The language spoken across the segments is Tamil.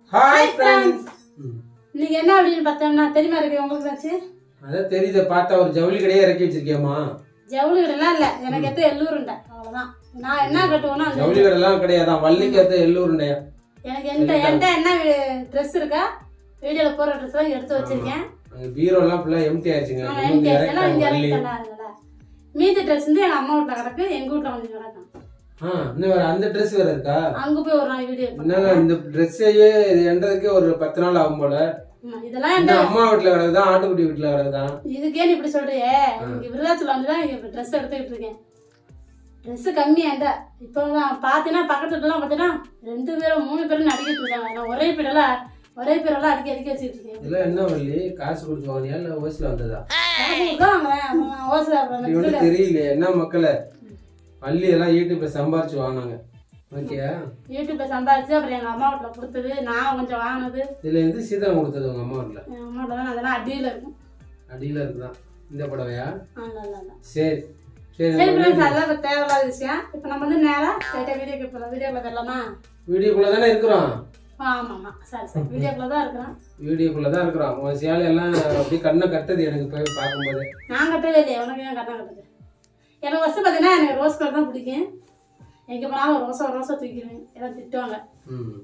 ஹாய் ஃப்ரெண்ட்ஸ் இன்னைக்கு என்ன அப்படின்னு பார்த்தோம்னா தெரியுமா இருக்கு உங்களுக்கு வச்சு அதான் தெரியுத பார்த்தா ஒரு ஜவுளி கடையே இறக்கி வச்சிருக்கியம்மா ஜவுளி கடைலாம் இல்ல எனக்கு எத்த எல்லூருண்டை அவ்வளவுதான் நான் என்ன கட்டுவேனோ அந்த ஜவுளி கடைலாம் கிடையாதான் வள்ளிக்கு ஏத்த எள்ளூருண்டையா எனக்கு எந்த என்கிட்ட என்ன ட்ரெஸ் இருக்கா வீடியோல போற ட்ரெஸ் எல்லாம் எடுத்து வச்சிருக்கேன் அங்க பீரோ எல்லாம் ஃபுல்லா எம்டி ஆயிடுச்சுங்க ஆமா, இன்னும் எனக்கு எல்லாம் இங்க இறக்கிட்டாங்க இறக்கி வள்ளி தந்தாங்கல்ல. மீதி ட்ரெஸ் வந்து எங்க அம்மா வீட்டுல கிடக்கு எங்க வீட்டுல கொஞ்சம் கிடக்கும் ஆ இன்னும் வேற அந்த Dress வேற இருக்கா அங்க போய் ஒரு நாள் வீடியோ என்னால இந்த ட்ரெஸ்ஸையே இது எண்டதுக்கே ஒரு பத்து நாள் ஆகும் போல இதெல்லாம் இந்த என்கிட்ட அம்மா வீட்டுல கிடக்குதான் ஆட்டுக்குட்டி வீட்டுல கிடக்குதான் இதுக்கே நீ இப்படி சொல்றியே இங்க விருதாச்சலம் வந்து தான் இங்க ட்ரெஸ் எடுத்துக்கிட்டு இருக்கேன் ட்ரெஸ் கம்மி என்கிட்ட இப்போதான் பார்த்தீங்கன்னா பக்கத்து வீட்டுலாம் பார்த்தீங்கன்னா ரெண்டு பேரும் மூணு பேரும் நடிக்கிட்டு இருக்காங்க நான் ஒரே பேரெல்லாம் ஒரே பேரெல்லாம் அடிக்க அடிக்க வச்சுட்டு இருக்கேன் இதெல்லாம் என்ன வள்ளி காசு கொடுத்து வாங்கினியா இல்ல ஓசில வந்ததா காசு கொடுத்தா வாங்குவேன். அவன் ஓசை அப்புறம் இப்படி வச்சுட்டு ஒன்றும் தெரியல என்ன மக்களே வள்ளி எல்லாம் யூடியூப்ல சம்பாரிச்சு வாங்கினாங்க ஓகேயா யூடியூப்ல சம்பாதிச்சு அப்புறம் எங்க அம்மா வீட்டுல கொடுத்தது நான் கொஞ்சம் வாங்கினது இதுல எது சீதனம் கொடுத்தது உங்க அம்மா வீட்டுல எங்க அம்மா வீட்டுல தான் அதெல்லாம் அடியில இருக்கும் அடியில இருக்குதான் இந்த புடவையா ஆ, நல்லா, நல்லா. சரி சரி சரி ஃப்ரெண்ட்ஸ் அதெல்லாம் இப்ப தேவையில்லாத விஷயம் இப்போ நம்ம வந்து நேரா ஸ்ட்ரைட்டா வீடியோக்கு போகலாம் வீடியோக்குள்ள வரலாமா வீடியோக்குள்ள தானே இருக்கிறோம் ஆமா ஆமா சரி சரி வீடியோக்குள்ள தான் இருக்கிறோம் வீடியோக்குள்ள தான் இருக்கிறோம் உன் சேலையெல்லாம் அப்படியே கண்ணை கட்டுது எனக்கு போய் பார்க்கும்போது நான் கட்டவே இல்லையே உனக்கு ஏன் கட்டம் கட்டுது எனக்கு ஃபஸ்ட்டு பார்த்தீங்கன்னா எனக்கு ரோஸ் கலர் தான் பிடிக்கும் எங்கே போனாலும் ஒரு ரோஸா ரோஸா தூக்கிடுவேன் எல்லாம் திட்டுவாங்க ம்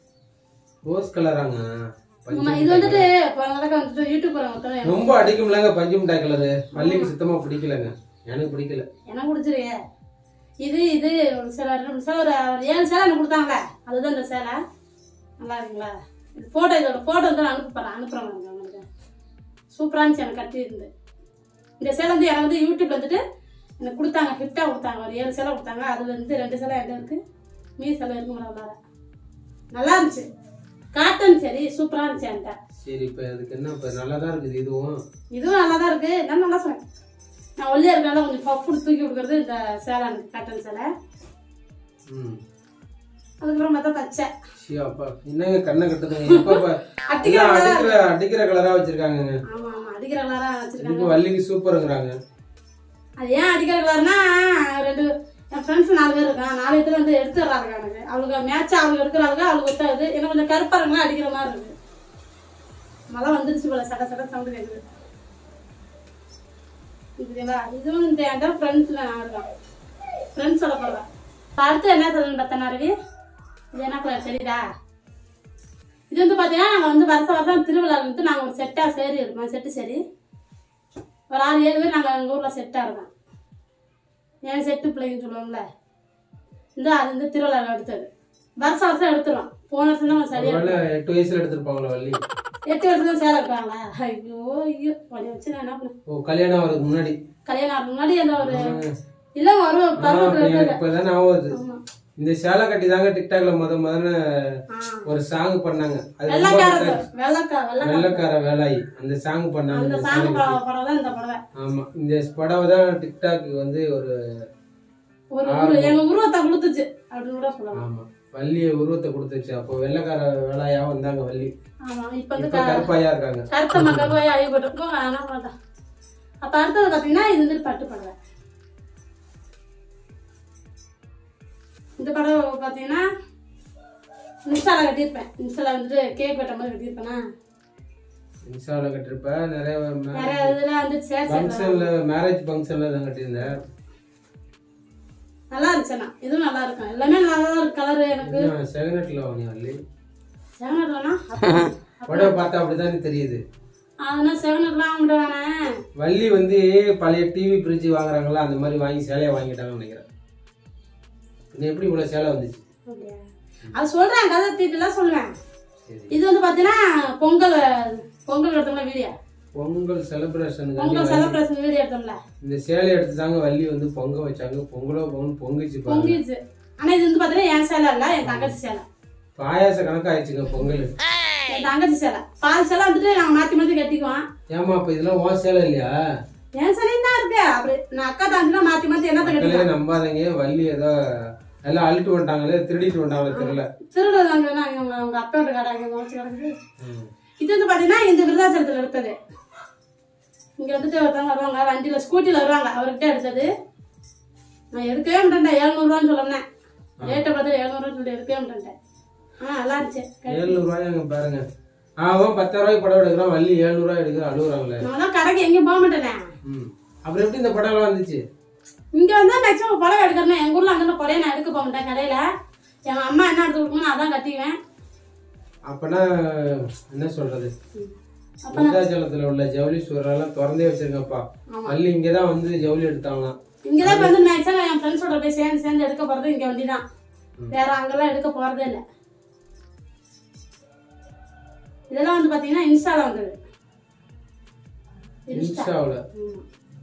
ரோஸ் கலராங்க ஆமா, இது வந்துட்டு இப்போ நடக்க வந்துட்டு யூடியூப் வரவங்க ரொம்ப அடிக்கும்லங்க பஞ்சு மிட்டாய் கலரு மல்லிக்கு சுத்தமா பிடிக்கலங்க எனக்கு பிடிக்கல எனக்கு பிடிச்சிருக்கே இது இது ஒரு சில ரெண்டு சேலை ஒரு ஒரு ஏழு சேலை எனக்கு கொடுத்தாங்களே அதுதான் இந்த சேலை நல்லா இருக்குங்களா இது ஃபோட்டோ இதோட ஃபோட்டோ வந்து நான் அனுப்புறேன் அனுப்புகிறேன் உங்களுக்கு சூப்பராக இருந்துச்சு எனக்கு கட்டி இருந்து இந்த சேலை வந்து எனக்கு வந்து யூடியூப்ல வந்துட்டு எனக்கு கொடுத்தாங்க கிஃப்டாக கொடுத்தாங்க ஒரு ஏழு சேலை கொடுத்தாங்க அதுல இருந்து ரெண்டு சேலை என்கிட்ட இருக்கு மீதி சேலை இருக்கு உள்ளார நல்லா இருந்துச்சு காட்டன் சரி சூப்பராக இருந்துச்சு என்கிட்ட சரி இப்ப அதுக்கு என்ன இப்ப நல்லா தான் இருக்குது இதுவும் இதுவும் நல்லா தான் இருக்கு நான் நல்லா சொன்னேன் நான் ஒல்லியா இருக்கனால கொஞ்சம் பப்பு தூக்கி கொடுக்கறது இந்த சேலை எனக்கு காட்டன் சேலை ம் அதுக்கப்புறம் பார்த்தா தச்சேன் ஷி அப்பா என்னங்க கண்ணை கட்டுதுங்க இப்ப இப்ப அடிக்கிற எல்லாம் அடிக்கிற அடிக்கிற கலரா வச்சிருக்காங்க ஆமா ஆமா அடிக்கிற கலரா வச்சிருக்காங்க இதுக்கு வள்ளிக்கு சூப்பருங்கிறாங்க அது ஏன் அடிக்கிற கலர்னா ரெண்டு என் ஃப்ரெண்ட்ஸ் நாலு பேர் இருக்கான் நாலு பேர் வந்து எடுத்துடுறாங்க எனக்கு அவளுக்கு மேட்சா அவளுக்கு எடுக்கிறாங்க அவளுக்கு ஒத்தாது எனக்கு கொஞ்சம் கருப்பா இருக்கலாம் அடிக்கிற மாதிரி இருக்கு மழை வந்துருச்சு போல சட சட சவுண்டு கேட்குது இதுங்களா இதுவும் இந்த என்கிட்ட ஃப்ரெண்ட்ஸ்ல நான் இருக்கேன் ஃப்ரெண்ட்ஸோட போடுவேன் அடுத்து என்ன சொல்லணும் பார்த்தா ரவி இது என்ன கலர் தெரியுதா இது வந்து பார்த்தீங்கன்னா நாங்கள் வந்து வருஷம் வருஷம் திருவிழா வந்து நாங்கள் ஒரு செட்டாக சேரி இருப்போம் செட்டு சரி ஒரு ஆறு ஏழு பேர் நாங்கள் எங்கள் ஊரில் செட்டாக இருக்கோம் என் செட்டு பிள்ளைங்கன்னு சொல்லுவாங்கல்ல இந்த அது வந்து திருவிழாவில் எடுத்தது வருஷம் வருஷம் எடுத்துருவோம் போன வருஷம் தான் சரியா ஒருவேளை எட்டு வயசுல எடுத்திருப்பாங்களா வள்ளி எட்டு வருஷம் தான் சேலை எடுப்பாங்களா ஐயோ ஐயோ கொஞ்சம் வச்சு நான் என்ன பண்ணேன் ஓ கல்யாணம் வரதுக்கு முன்னாடி கல்யாணம் ஆகிறதுக்கு முன்னாடி அந்த ஒரு இல்லை ஒரு ஆ, பருவத்தில் அப்ப எனக்கு இப்பதான் ஆகுது ஆமா இந்த சேலை கட்டி தாங்க டிக்டாக்ல முத முதல்ல ஆ ஒரு சாங் பண்ணாங்க அது ரொம்ப வெள்ளக்கார வெள்ளக்கா வெள்ளக்கா வெள்ளக்கார வேலாயி அந்த சாங் பண்ணாங்க அந்த இந்த சாங் சேலைக்கு. படம் படம் தான் இந்த படம் ஆமா இந்த புடவை தான் டிக்டாக் வந்து ஒரு ஒரு உரு- எங்க உருவத்தை கொடுத்துச்சு அப்படின்னு கூட சொல்லலாம் ஆமா வள்ளிய உருவத்தை கொடுத்துச்சு அப்போ வெள்ளக்கார வேலாயா வந்தாங்க வள்ளி ஆமா இப்ப வந்து இப்ப கருப்பாயா இருக்காங்க கருத்த மக்கள் போய் அழிபட்டு என்ன பண்ணா அப்ப அடுத்தது பாத்தீங்கன்னா இது வந்து பட்டு படவை இந்த படவை பாத்தீங்கன்னா இன்ஸ்டால கட்டியிருப்பேன் இன்ஸ்டால வந்துட்டு கேக் வெட்ட மாதிரி கட்டியிருப்பேனா இன்ஸ்டால கட்டிருப்ப நிறைய நிறைய இதுல வந்து சேர்த்து ஃபங்க்ஷன்ல மேரேஜ் ஃபங்க்ஷன்ல தான் கட்டியிருந்தேன் நல்லா இருந்துச்சுண்ணா இதுவும் நல்லா இருக்கும் எல்லாமே நல்லா தான் இருக்கு கலர் எனக்கு செகனட்ல வாங்கிய வள்ளி செவனட்லனா புடவை பார்த்தா அப்படிதான் தெரியுது அதெல்லாம் செவனட்லாம் வாங்கிட்டு வேணே வள்ளி வந்து பழைய டிவி ஃப்ரிட்ஜ் வாங்குறாங்களா அந்த மாதிரி வாங்கி சேலையை வாங்கிட்டாங்கன்னு நினைக்கிறேன் இது எப்படி இவ்வளவு சேலை வந்துச்சு அப்படியா? அது சொல்றேன் கதை தீட்டுலாம் சொல்லுவேன் சரி இது வந்து பாத்தீங்கன்னா பொங்கல் பொங்கல் எடுத்தோம்ல வீடியோ பொங்கல் செலிப்ரேஷனுக்கு பொங்கல் செலிப்ரேஷன் வீடியோ எடுத்தோம்ல இந்த சேலை எடுத்து தாங்க வள்ளி வந்து பொங்க வச்சாங்க பொங்கலோ பொங்கல் பொங்கிச்சு பாருங்க பொங்கிச்சு ஆனா இது வந்து பாத்தீங்கன்னா என் சேலை இல்ல என் தங்கச்சி சேலை பாயாச கணக்காயிடுச்சுங்க பொங்கல் என் தங்கச்சி சேலை பால் சேலை வந்துட்டு நாங்க மாத்தி மாத்தி கட்டிக்குவோம் ஏமா அப்ப இதெல்லாம் ஓ சேலை இல்லையா என் சேலையும் தான் இருக்கு அப்படி நான் அக்கா தங்கச்சினா மாத்தி மாத்தி என்னத்த மக்களே கட்டிக்குவோம் நம்பாதீங்க வள்ளி ஏதோ எல்லாம் அழுட்டு வந்துட்டாங்களே திருடிட்டு வந்துட்டாங்களே தெரியல திருடுறது அங்க வேணா இவங்க அவங்க அப்பாவோட கடை அங்க முளைச்சு கிடக்குது ம். இது வந்து பாத்தீங்கன்னா இந்த விருதாச்சலத்துல எடுத்தது இங்க வந்துட்டு ஒருத்தவங்க வருவாங்க வண்டியில ஸ்கூட்டில வருவாங்க அவர்கிட்ட எடுத்தது நான் எடுக்கவே மாட்டேன் எழுநூறுவான்னு சொல்லணும் ரேட்டை பார்த்து எழுநூறுவான்னு சொல்லி எடுக்கவே மாட்டேன் ஆ நல்லா இருந்துச்சு ஏழ்நூறுவாயாங்க பாருங்க அவன் பத்தாயிரம் ரூபாய்க்கு படம் எடுக்கிறான் வள்ளி ஏழ்நூறுவா எடுக்கிற அழுகுறாங்களே நான் தான் கடைக்கு எங்கேயும் போக மாட்டேனே ம் அப்புறம் எப்படி இந்த படம் எல்லாம் வந்துச்சு இங்க வந்தா மேக்ஸிமம் புடவை எடுக்கணும் எங்க ஊர்ல அங்கே புடவை நான் எடுக்க போக மாட்டேன் கடையில எங்க அம்மா என்ன எடுத்து கொடுக்கணும் அதான் கட்டிக்குவேன் அப்பனா என்ன சொல்றது விருத்தாச்சலத்துல உள்ள ஜவுளி ஸ்டோர் எல்லாம் திறந்தே வச்சிருக்கப்பா வள்ளி இங்கதான் வந்து ஜவுளி எடுத்தாங்களாம் இங்கதான் இப்ப வந்து மேக்ஸிமம் என் ஃப்ரெண்ட்ஸோட போய் சேர்ந்து சேர்ந்து எடுக்க போறது இங்க வண்டி தான் வேற அங்கெல்லாம் எடுக்க போறதே இல்ல இதெல்லாம் வந்து பாத்தீங்கன்னா இன்ஸ்டால வந்தது இன்ஸ்டாவில் ஆமா.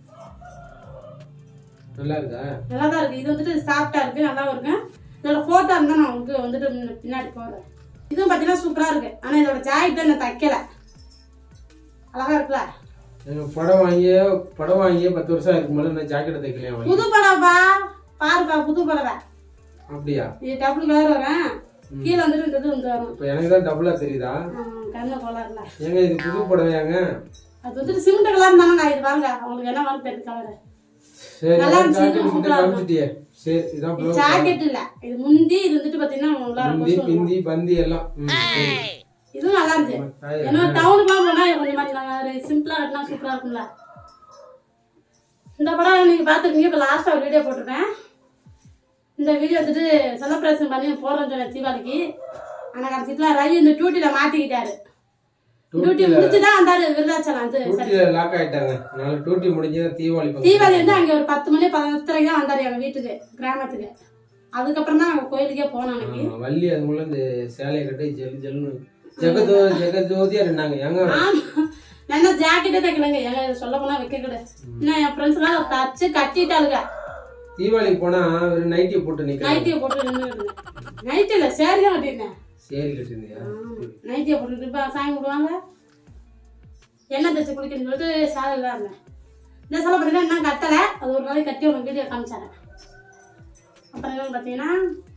நல்லா இருக்கா நல்லா தான் இருக்கு இது வந்துட்டு சாஃப்டா இருக்கு நல்லா இருக்கு இதோட போட்டோ இருந்தா நான் உங்களுக்கு வந்துட்டு முன்ன- பின்னாடி போடுறேன் இதுவும் பாத்தீங்கன்னா சூப்பரா இருக்கு ஆனா இதோட ஜாக்கெட் தான் நான் தைக்கல அழகா இருக்குல்ல எங்க படம் வாங்கியே படம் வாங்கியே பத்து வருஷம் இருக்கும் போது நான் ஜாக்கெட்டை தைக்கலையா வாங்கி புது படம்ப்பா பாருப்பா புது படவை அப்படியா இது டபுள் கலர் வரும் கீழே வந்துட்டு இந்த இது வந்து வரும் இப்போ எனக்கு தான் டபுளா தெரியுதா ஆமா, கண்ணு கலர்ல ஏங்க இது புது படவையாங்க அது வந்துட்டு சிமெண்ட் கலர் தானங்க இது பாருங்க உங்களுக்கு என்ன வந்து தெரியுது கலர் சரி நல்லா இருந்துச்சு, ஜாக்கெட் இது கிட்ட சூப்பரா காமிச்சிட்டியே சரி இதான் ப்ளவுஸ் ஜாக்கெட் இல்ல இது முந்தி இது வந்துட்டு பாத்தீங்கன்னா நல்லா பிந்தி இருக்கும் பிந்தி பந்தி எல்லாம் ம், சரி. இதுவும் நல்லா இருந்துச்சு நம்ம தாய் ஏன்னா டவுனுக்குலாம் போனா கொஞ்சம் மாதிரி நாங்க சிம்பிளா கட்டினா சூப்பரா இருக்கும்ல இந்த படம் நீங்க பாத்துருக்கீங்க இப்ப லாஸ்டா ஒரு வீடியோ போட்டிருக்கேன் இந்த வீடியோ வந்துட்டு செலிப்ரேஷன் பண்ணி போடுறேன்னு சொன்னேன் தீபாவளிக்கு ஆனா கடைசியில ரவி இந்த டியூட்டில மாட்டிக்கிட்டாரு டியூட்டி முடிச்சுதான் வந்தாரு விருதாச்சலம் அது டூட்டில லாக் ஆயிட்டாங்க அதனால டூட்டி முடிஞ்சதான் தீபாவளி பங்கு தீபாவளி வந்து அங்க ஒரு பத்து மணி பதினொத்தரைக்கு தான் வந்தாரு எங்க வீட்டுக்கு கிராமத்துக்கு அதுக்கப்புறம் தான் நாங்க கோயிலுக்கே போனோம் அன்னைக்கு ஆமா, வள்ளி அதுக்குள்ள இந்த சேலையை கட்டி ஜெல் ஜெல்னு ஜெகதோ ஜெகஜோதியா இருந்தாங்க ஏங்க ஆமா நல்லா ஜாக்கெட்டே தைக்கலங்க ஏங்க இதை சொல்ல போனா வைக்க கூட இன்னும் என் ஃப்ரெண்ட்ஸ் எல்லாம் தச்சு கட்டிட்டாளுங்க தீபாவளிக்கு போனா ஒரு நைட்டி போட்டு நிக்கிறாங்க நைட்டியை போட்டு நின்று நைட்டி இல்ல சேரி தான் கட்டியிருந்தேன் சேரி கட்டிருந்தியா நைட்டியை போட்டுட்டு இப்போ சாமி கும்பிடுவாங்க எண்ணெய் தச்சு குளிக்கணும்னு சொல்லிட்டு சேலையில் தான் இருந்தேன் இந்த சேலை பார்த்தீங்கன்னா இன்னும் கட்டலை அது ஒரு நாளைக்கு கட்டி உனக்கு வீடியோ காமிச்சாங்க அப்புறம் என்னன்னு பார்த்தீங்கன்னா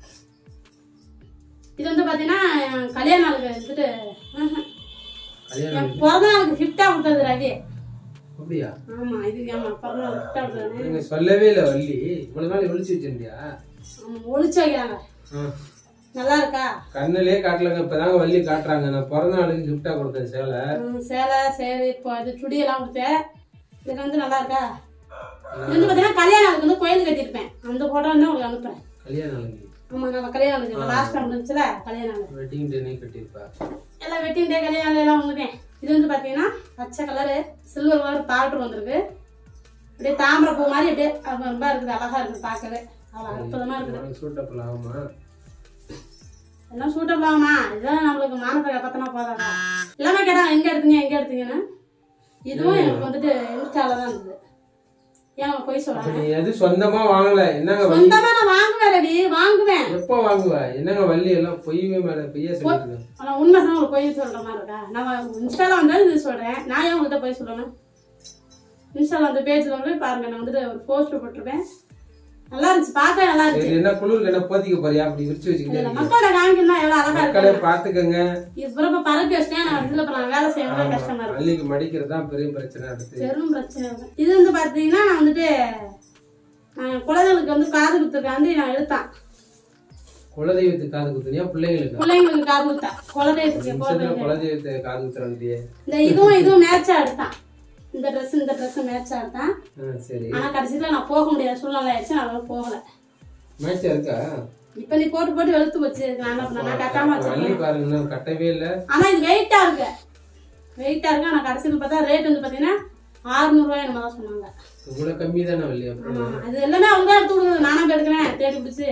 இது வந்து பார்த்தீங்கன்னா என் கல்யாண நாளுக்கு வந்துட்டு ம்ஹும். கல்யாணம் என் பிறந்த நாளுக்கு கிஃப்டாக கொடுத்தது ரவி அப்படியா ஆமா இது ஆமா பிறந்த நாள் கிஃப்டாக கொடுத்தது நீங்க சொல்லவே இல்லை வள்ளி இவ்வளவு நாள் ஒளிச்சு வச்சிருந்தியா ஆமா ஒளிச்சு வைக்கிறாங்க ஆ. நல்லா இருக்கா கண்ணுலயே காட்டலங்க இப்பதாங்க வள்ளி காட்டுறாங்க நான் பிறந்த நாளுக்கு கிஃப்டா கொடுத்தேன் சேலை ம், சேலை சேரி இப்போ இது சுடி எல்லாம் கொடுத்தேன் இது வந்து நல்லா இருக்கா இது வந்து பார்த்தீங்கன்னா கல்யாண நாளுக்கு வந்து கோயில் கட்டியிருப்பேன் அந்த ஃபோட்டோ வந்து உங்களுக்கு அனுப்புறேன் கல்யாண நாளுக்கு ஆமா நம்ம கல்யாண நாளுக்கு லாஸ்ட் டைம் இருந்துச்சுல கல்யாண நாள் வெட்டிங் டேனே கட்டியிருப்பா எல்லாம் வெட்டிங் டே கல்யாண நாள் எல்லாம் வந்துட்டேன் இது வந்து பார்த்தீங்கன்னா பச்சை கலரு சில்வர் கலர் பார்டர் வந்திருக்கு அப்படியே தாமரை பூ மாதிரி அப்படியே அது ரொம்ப இருக்குது அழகா இருக்குது பார்க்கவே அவ்வளோ அற்புதமா இருக்குது சூட்டப்பில் ஆகுமா எல்லாம் சூட்டபிள் ஆகுமா இதெல்லாம் நம்மளுக்கு மானத்தை காப்பாத்தினா போதாதா எல்லாமே கேட்டாங்க எங்க எடுத்தீங்க எங்க எடுத்தீங்கன்னு இதுவும் எனக்கு வந்துட்டு இன்ஸ்டால தான் இருந்தது ஏன் போய் அப்ப சொல்றாங்க நீ எது சொந்தமா வாங்கல என்னங்க வள்ளி சொந்தமா நான் வாங்குவேன் ரவி வாங்குவேன் எப்போ வாங்குவ என்னங்க வள்ளி எல்லாம் பொய்யுமே மேல பொய்யா சொல்லிட்டு ஆனா உண்மை தான் உங்களுக்கு போய் சொல்ற மாதிரி இருக்கா நான் இன்ஸ்டால வந்தாலும் இது சொல்றேன் நான் ஏன் உங்கள்கிட்ட போய் சொல்லணும் இன்ஸ்டால வந்து பேஜ்ல வந்து பாருங்க நான் வந்துட்டு ஒரு போஸ்ட் போட்டிருப்பேன் நல்லா இருந்துச்சு பார்க்க நல்லா இருந்துச்சு சரி என்ன குளிருக்கு என்ன போத்திக்க போறியா அப்படி விரிச்சு வச்சுக்கிட்டே இதுல இருக்கீங்க மக்களோட காமிக்கணும் எவ்வளவு அழகா மக்களே இருக்கு பாத்துக்கங்க இவ்வளவு பரப்பி வச்சிட்டேன் நான் இதுல இப்ப நான் வேலை செய்யணும் கஷ்டமா இருக்கு வள்ளிக்கு மடிக்கிறது தான் பெரிய பிரச்சனை அடுத்து பெரும் பிரச்சனை இல்லை. இது வந்து பாத்தீங்கன்னா நான் வந்துட்டு நான் குழந்தைகளுக்கு வந்து காது குத்துக்காண்டி நான் எடுத்தேன் குலதெய்வத்துக்கு காது குத்துனியா பிள்ளைங்களுக்கு பிள்ளைங்களுக்கு காது குத்தா குலதெய்வத்துக்கு நிமிஷத்துல போடுறது குலதெய்வத்தை காது குத்துறாங்கடியே இந்த இதுவும் இதுவும் மேட்சா எடுத்தான் இந்த ட்ரெஸ் இந்த ட்ரெஸ் மேட்சா எடுத்தான் சரி ஆனா கடைசியில நான் போக முடியாத சூழ்நிலை ஆயிடுச்சு நான் அதனால போகல மேட்சா இருக்கா இப்ப நீ போட்டு போட்டு வெளுத்து போச்சு நான் என்ன பண்ண நான் கட்டாம வள்ளி வச்சிருக்கேன் பாருங்க இன்னும் கட்டவே இல்ல ஆனா இது வெயிட்டா இருக்கு வெயிட்டா இருக்கு ஆனா கடைசியில் பார்த்தா ரேட் வந்து பாத்தீங்கன்னா ஆறுநூறு ரூபாய் என்னமோ தான் சொன்னாங்க இவ்வளவு கம்மி தானே வள்ளி அப்புறம் ஆமா, அது எல்லாமே அவங்க தான் எடுத்து கொடுக்குது நானா போய் எடுக்கிறேன் தேடி பிடிச்சு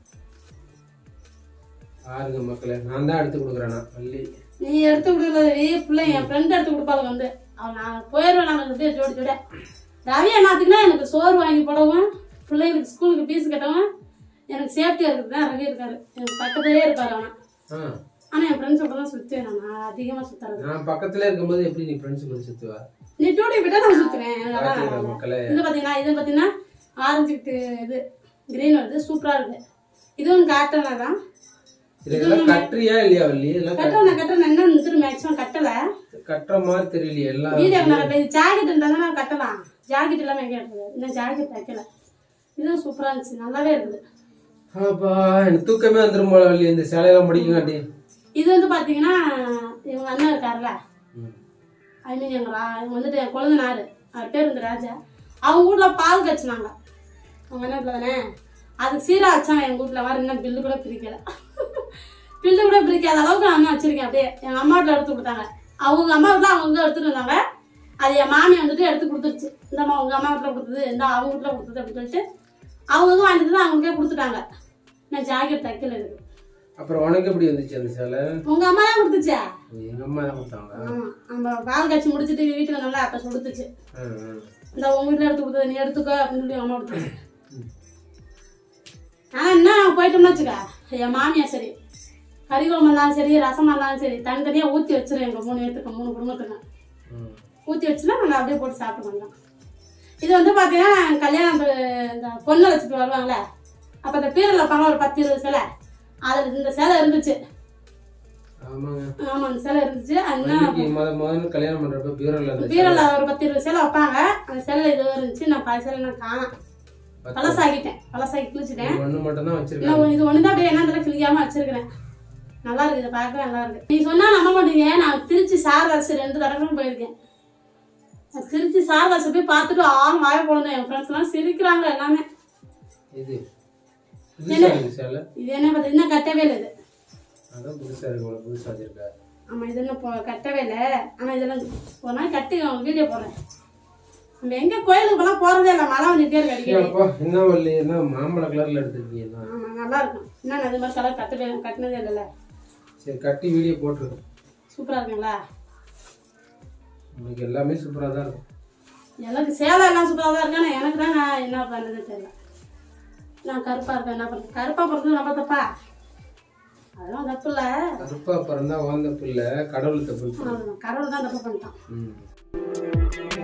பாருங்க மக்களே நான் தான் எடுத்து கொடுக்குறேனா வள்ளி நீ எடுத்து கொடுக்கறது பிள்ளை என் ஃப்ரெண்ட் எடுத்து கொடுப்பாங்க வந்து அவன் நான் போயிடுவேன் நான் அப்படியே ஜோடி ஜோட ரவி என்னத்துக்குன்னா எனக்கு சோறு வாங்கி போடவும் பிள்ளைங்களுக்கு ஸ்கூலுக்கு ஃபீஸ் கட்டவும் எனக்கு சேஃப்டியாக இருக்குது தான் ரவி இருக்காரு எனக்கு பக்கத்துலேயே இருப்பாரு அவன் ஆ ஆனால் என் ஃப்ரெண்ட்ஸோட தான் சுற்றுவேன் நான் அதிகமாக சுற்றுறது நான் பக்கத்துல இருக்கும்போது எப்படி நீ ஃப்ரெண்ட்ஸ் கூட சுத்துவா நீ டூட்டி போயிட்டா நான் சுற்றுவேன் பாத்தீங்களா மக்களே இது பார்த்தீங்கன்னா இது பார்த்தீங்கன்னா ஆரஞ்சு இது கிரீன் வருது சூப்பராக இருக்குது இதுவும் காட்டனா தான் இதெல்லாம் கட்டுறியா இல்லையா வள்ளி இதெல்லாம் கட்டணும் நான் கட்டணும் என்ன வந்துட்டு மேக்ஸிமம் கட்டலை கட்டுற மாதிரி தெரியலையே எல்லாம் வீடியோ நான் இது ஜாக்கெட் இருந்தால் நான் கட்டலாம் ஜாக்கெட் இல்லாமல் எங்கே எடுத்தது இன்னும் ஜாக்கெட் தைக்கல இதுவும் சூப்பராக இருந்துச்சு நல்லாவே இருக்குது அப்பா எனக்கு தூக்கமே வந்துரும் போல வள்ளி இந்த சேலையெல்லாம் முடிக்குங்காட்டி இது வந்து பாத்தீங்கன்னா இவங்க அண்ணன் இருக்காருல்ல ஐ மீன் எங்க ரா- இவங்க வந்துட்டு என் கொழுந்தனாரு அவர் பேர் வந்து ராஜா அவங்க வீட்ல பால் கச்சினாங்க அவங்க என்ன வீட்டில் தானே அதுக்கு சீரா வச்சாங்க எங்க வீட்ல வர இன்னும் பில்லு கூட பிரிக்கல பில்லு கூட பிரிக்காத அளவுக்கு நான் வச்சிருக்கேன் அப்படியே எங்க அம்மா வீட்டில் எடுத்து கொடுத்தாங்க அவங்க அம்மா வீட்டில் அவங்க எடுத்துட்டு வந்தாங்க அது என் மாமி வந்துட்டு எடுத்து கொடுத்துருச்சு இந்தம்மா உங்க அம்மா வீட்டில் கொடுத்தது இந்த அவங்க வீட்டில் கொடுத்தது அப்படின்னு சொல்லிட்டு அவங்க வாங்கிட்டு தான் அவங்களுக்கே கொடுத்துட்டாங்க நான் ஜாக்கெட் தைக்கல இருக்கு அப்புறம் உனக்கு எப்படி வந்துச்சு அந்த சேலை உங்க அம்மா தான் கொடுத்துச்சே எங்க அம்மா தான் கொடுத்தாங்க ஆமா நம்ம பால் காய்ச்சி முடிச்சிட்டு வீட்டுக்கு வந்தோம்ல அப்ப கொடுத்துச்சு ஆ, ஆ. இந்த உங்க வீட்டுல எடுத்து கொடுத்தது நீ எடுத்துக்கோ அப்படின்னு சொல்லி அம்மா கொடுத்துச்சு ஆனா என்ன போயிட்டோம்னு வச்சுக்க என் மாமியா சரி கறி குழம்பு இருந்தாலும் சரி ரசம் இருந்தாலும் சரி தனித்தனியா ஊத்தி வச்சிரும் எங்க மூணு பேத்துக்கு மூணு குடும்பத்துக்கு ம். ஊத்தி வச்சுனா நாங்க அப்படியே போட்டு சாப்பிட்டு வந்தோம் இது வந்து பாத்தீங்கன்னா கல்யாணம் இந்த பொண்ணை வச்சுட்டு வருவாங்கல்ல அப்ப இந்த பீரல் வைப்பாங்க ஒரு பத்து இருபது சிலை அதுல இந்த சேலை இருந்துச்சு ஆமாங்க ஆமா அந்த சேலை இருந்துச்சு அதனால வள்ளிக்கு முத முதல்ல கல்யாணம் பண்றப்ப பீரோல இருந்துச்சு பீரோல ஒரு பத்து இருபது சேலை வைப்பாங்க அந்த சேலை இது இருந்துச்சு நான் பல சேலை நான் காணேன் பழசாக்கிட்டேன் பழசாக்கி கிழிச்சிட்டேன் ஒண்ணு மட்டும் தான் வச்சிருக்கேன் இன்னும் இது ஒண்ணுதான் அப்படியே என்ன கிழிக்காம வச்சிருக்கிறேன் நல்லா இருக்கு இதை பார்க்கவே நல்லா இருக்கு நீ சொன்னா நம்ப மாட்டீங்க நான் திருச்சி சாரதாசு ரெண்டு தடவையும் போயிருக்கேன் நான் திருச்சி சாரதாசு போய் பார்த்துட்டு ஆள் வாய போடணும் என் ஃப்ரெண்ட்ஸ் எல்லாம் சிரிக்கிறாங்க எல்லாமே இது புதுசா இருக்கு சேலை இது என்ன பார்த்து இன்னும் கட்டவே இல்லை இது அதான் புதுசா இருக்கு உனக்கு புதுசா வச்சிருக்க ஆமா இது இன்னும் போ- கட்டவே இல்லை ஆனா இதெல்லாம் ஒரு நாள் கட்டி வீடியோ போடுறேன் நம்ம எங்க கோயிலுக்கு போலாம் போறதே இல்லை மழை வந்துட்டே இருக்கு அடிக்கடி அப்பா என்ன வள்ளி என்ன மாம்பழ கலர்ல எடுத்துருக்கீங்க தான் ஆமா நல்லா இருக்கும் என்ன அது மாதிரி கலர் கட்டவே கட்டினதே இல்லைல்ல சரி கட்டி வீடியோ போட்டுரு சூப்பரா இருக்குங்களா உனக்கு எல்லாமே சூப்பரா தான் இருக்கும் எனக்கு சேலை எல்லாம் சூப்பரா தான் இருக்கு ஆனா எனக்கு தான் நான் என்ன பண்றது தெரியல நான் கருப்பா இருக்கேன் என்ன பண்றது கருப்பா பிறந்தது நம்ம தப்பா அதெல்லாம் தப்பு இல்ல கருப்பா பிறந்தா வாழ்ந்த பிள்ளை கடவுள் தப்பு கடவுள் தான் தப்பு பண்ணிட்டான் ம்